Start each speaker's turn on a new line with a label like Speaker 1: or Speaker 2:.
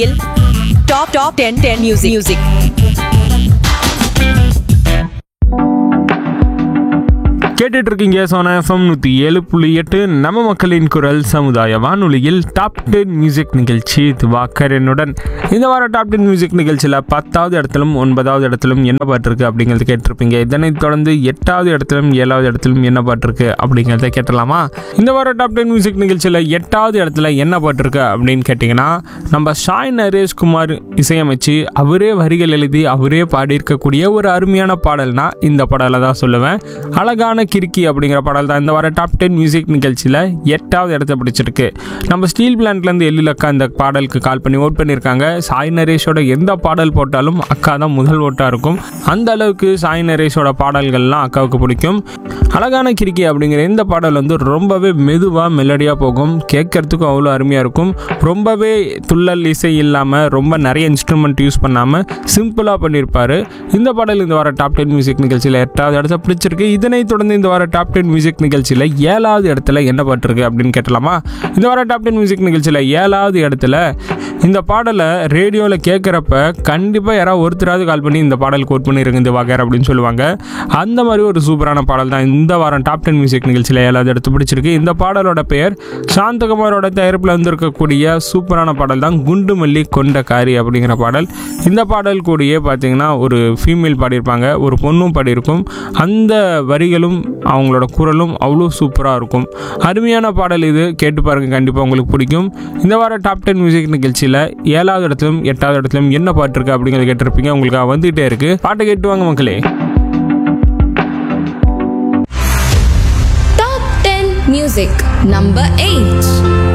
Speaker 1: Top Top 10 10 Music Music
Speaker 2: கேட்டுட்டு இருக்கீங்க Sona FM நூற்றி ஏழு புள்ளி எட்டு நம்ம மக்களின் குரல் சமுதாய வானொலியில் டாப் டென் மியூசிக் நிகழ்ச்சி திவாக்கரனுடன் இந்த வாரம் டாப் டென் மியூசிக் நிகழ்ச்சியில் பத்தாவது இடத்திலும் ஒன்பதாவது இடத்திலும் என்ன பாட்டு இருக்கு அப்படிங்கிறத கேட்டிருப்பீங்க இதனைத் தொடர்ந்து எட்டாவது இடத்திலும் ஏழாவது இடத்திலும் என்ன பாட்டு இருக்கு அப்படிங்கிறத கேட்டலாமா இந்த வாரம் டாப் டென் மியூசிக் நிகழ்ச்சியில் எட்டாவது இடத்துல என்ன பாட்டு இருக்கு அப்படின்னு கேட்டிங்கன்னா நம்ம ஷாய் நரேஷ்குமார் இசையமைச்சு அவரே வரிகள் எழுதி அவரே பாடியிருக்கக்கூடிய ஒரு அருமையான பாடல்னா இந்த பாடலை தான் சொல்லுவேன் அழகான கிறுக்கி அப்படிங்கிற பாடல் தான் இந்த வார டாப் டென் மியூசிக் நிகழ்ச்சியில் எட்டாவது இடத்த பிடிச்சிருக்கு நம்ம ஸ்டீல் பிளான்ட்லேருந்து எழில் அக்கா இந்த பாடலுக்கு கால் பண்ணி ஓட் பண்ணியிருக்காங்க சாய் நரேஷோட எந்த பாடல் போட்டாலும் அக்கா தான் முதல் ஓட்டாக இருக்கும் அந்த அளவுக்கு சாய் நரேஷோட பாடல்கள்லாம் அக்காவுக்கு பிடிக்கும் அழகான கிறுக்கி அப்படிங்கிற இந்த பாடல் வந்து ரொம்பவே மெதுவாக மெலடியாக போகும் கேட்கறதுக்கும் அவ்வளோ அருமையாக இருக்கும் ரொம்பவே துள்ளல் இசை இல்லாமல் ரொம்ப நிறைய இன்ஸ்ட்ருமெண்ட் யூஸ் பண்ணாமல் சிம்பிளாக பண்ணியிருப்பாரு இந்த பாடல் இந்த வார டாப் டென் மியூசிக் நிகழ்ச்சியில் எட்டாவது இடத்த பிடிச்சிருக்கு இதனைத் தொடர்ந்து இந்த வார டாப் டென் மியூசிக் நிகழ்ச்சியில் ஏழாவது இடத்துல என்ன பாட்டிருக்கு அப்படின்னு கேட்டலாமா இந்த வார டாப் டென் மியூசிக் நிகழ்ச்சியில் ஏழாவது இடத்துல இந்த பாடலை ரேடியோவில் கேட்குறப்ப கண்டிப்பாக யாராவது ஒருத்தராவது கால் பண்ணி இந்த பாடல் கோட் பண்ணிருங்க இந்த வகர் அப்படின்னு சொல்லுவாங்க அந்த மாதிரி ஒரு சூப்பரான பாடல் தான் இந்த வாரம் டாப் டென் மியூசிக் நிகழ்ச்சியில் ஏழாவது இடத்து பிடிச்சிருக்கு இந்த பாடலோட பெயர் சாந்தகுமாரோட தயாரிப்பில் வந்திருக்கக்கூடிய சூப்பரான பாடல் தான் குண்டு மல்லி கொண்ட காரி அப்படிங்கிற பாடல் இந்த பாடல் கூடயே பார்த்தீங்கன்னா ஒரு ஃபீமேல் பாடியிருப்பாங்க ஒரு பொண்ணும் பாடியிருக்கும் அந்த வரிகளும் அவங்களோட குரலும் அவ்வளோ சூப்பராக இருக்கும் அருமையான பாடல் இது கேட்டு பாருங்க கண்டிப்பாக உங்களுக்கு பிடிக்கும் இந்த வார டாப் டென் மியூசிக் நிகழ்ச்சியில் ஏழாவது இடத்துலையும் எட்டாவது இடத்துலையும் என்ன பாட்டு இருக்கு அப்படிங்கிறத கேட்டிருப்பீங்க உங்களுக்கு வந்துகிட்டே இருக்கு பாட்டை கேட்டு வாங்க மக்களே
Speaker 3: Top 10 Music Number 8